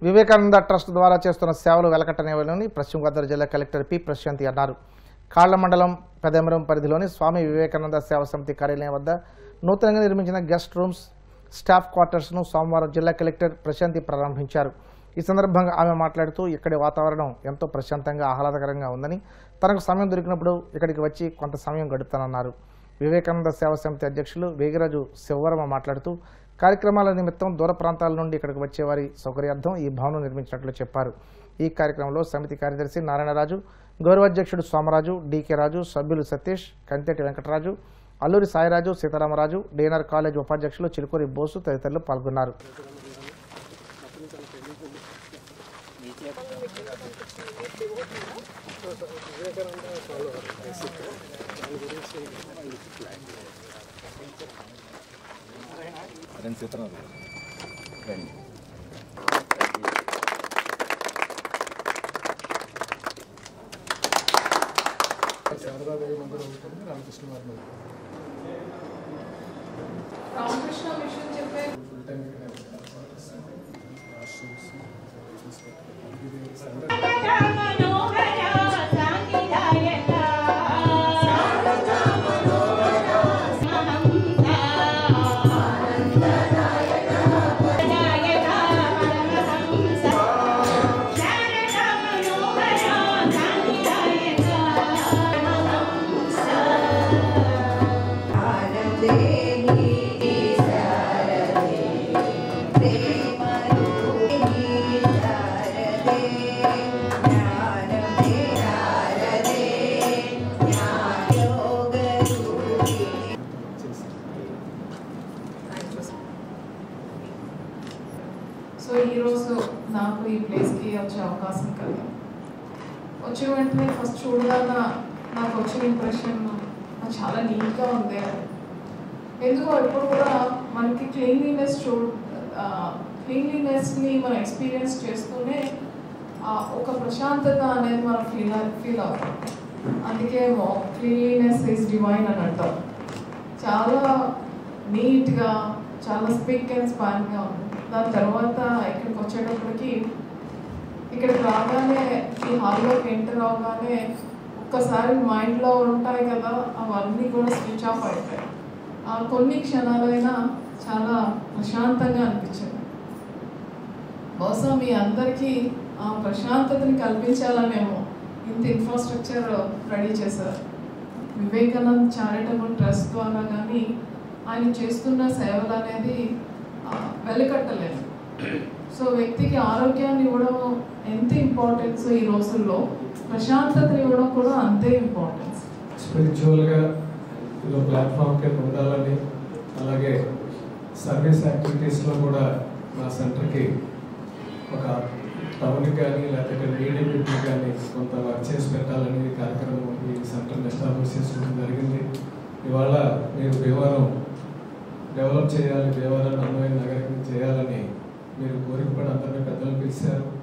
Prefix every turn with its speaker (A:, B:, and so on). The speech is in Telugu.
A: వివేకానంద ట్రస్ట్ ద్వారా చేస్తున్న సేవలు వెలకట్టనేవని పశ్చిమ గోదావరి జిల్లా కలెక్టర్ పి ప్రశాంతి అన్నారు కాళ్ల మండలం పెదమరం పరిధిలోని స్వామి వివేకానంద సేవా సమితి కార్యాలయం వద్ద నూతనంగా నిర్మించిన గెస్ట్ రూమ్స్ స్టాఫ్ క్వార్టర్స్ను సోమవారం జిల్లా కలెక్టర్ ప్రశాంతి ప్రారంభించారు ఈ సందర్భంగా ఆమె మాట్లాడుతూ ఇక్కడి వాతావరణం ఎంతో ప్రశాంతంగా ఆహ్లాదకరంగా ఉందని తనకు సమయం దొరికినప్పుడు ఇక్కడికి వచ్చి కొంత సమయం గడుపుతానన్నారు వివేకానంద సేవా సమితి అధ్యక్షులు వేగిరాజు శివవర్మ మాట్లాడుతూ కార్యక్రమాల నిమిత్తం దూర ప్రాంతాల నుండి ఇక్కడికి వచ్చే వారి సౌకర్యార్థం ఈ భవనం నిర్మించినట్లు చెప్పారు ఈ కార్యక్రమంలో సమితి కార్యదర్శి నారాయణరాజు గౌరవాధ్యక్షుడు సోమరాజు డీకే రాజు సభ్యులు సతీష్ కంతెటి వెంకటరాజు అల్లూరి సాయిరాజు సీతారామరాజు డిఎన్ఆర్ కాలేజ్ ఉపాధ్యక్షులు చిలుకూరి బోసు తదితరులు పాల్గొన్నారు
B: రెండు సీతరాలు రండి
C: శారదాదేవి మందిరం ఉంటుంది రామకృష్ణ వారి మందిరం
D: రామకృష్ణ మిషన్ చెప్పే
C: ఫుల్ టైం ఇక్కడే ఉంటారు వాష్రూమ్స్ ఇది సండే చేసి
D: సో ఈరోజు నాకు ఈ ప్లేస్కి వచ్చే అవకాశం కలిగింది వచ్చిన వెంటనే ఫస్ట్ చూడగానే నాకు వచ్చిన ఇంప్రెషన్ చాలా నీట్గా ఉంది అని ఎందుకో ఎప్పుడు కూడా మనకి క్లీన్లీనెస్ చూ క్లీన్లీనెస్ని మనం ఎక్స్పీరియన్స్ చేస్తూనే ఆ, ఒక ప్రశాంతత అనేది మనం ఫీల్ ఫీల్ అవుతాం అందుకే క్లీన్లీనెస్ ఈజ్ డివైన్ అని అంటాం చాలా నీట్గా చాలా స్పిక్ అండ్ స్పాన్గా ఉంది దాని తర్వాత ఇక్కడికి వచ్చేటప్పటికి ఇక్కడికి రాగానే ఈ హాల్లోకి ఎంటర్ అవగానే ఒక్కసారి మైండ్లో ఉంటాయి కదా అవన్నీ కూడా స్విచ్ ఆఫ్ అయిపోయాయి ఆ కొన్ని క్షణాలైనా చాలా ప్రశాంతంగా అనిపించింది బహుశా మీ అందరికీ ఆ ప్రశాంతతని కల్పించాలనేమో ఇంత ఇన్ఫ్రాస్ట్రక్చర్ రెడీ చేశారు వివేకానంద్ చారిటబుల్ ట్రస్ట్ ద్వారా కానీ ఆయన చేస్తున్న సేవలు అనేది ఆ, వెలికట్టలేదు సో వ్యక్తికి ఆరోగ్యాన్ని ఇవ్వడం ఎంత ఇంపార్టెన్స్ ఈ రోజుల్లో ప్రశాంతతని ఇవ్వడం కూడా అంతే ఇంపార్టెన్స్
C: స్పిరిచువల్గా ఇది ప్లాట్ఫామ్ కింద ఉండాలని అలాగే సర్వీస్ యాక్టివిటీస్లో కూడా మా సెంటర్కి ఒక టౌన్కి కానీ లేకపోతే మీడియం పీపుల్ కానీ కొంత వర్క్ చేసి పెట్టాలని ఈ కార్యక్రమం ఈ సెంటర్ని ఎస్టాబ్లిష్ చేసుకోవడం జరిగింది ఇవాళ మీరు భీమవరం డెవలప్ చేయాలి భీమవరాన్ని అందమైన నగరం చేయాలని మీరు కోరిక పడి అందరినీ పెద్దలు పిలిచారు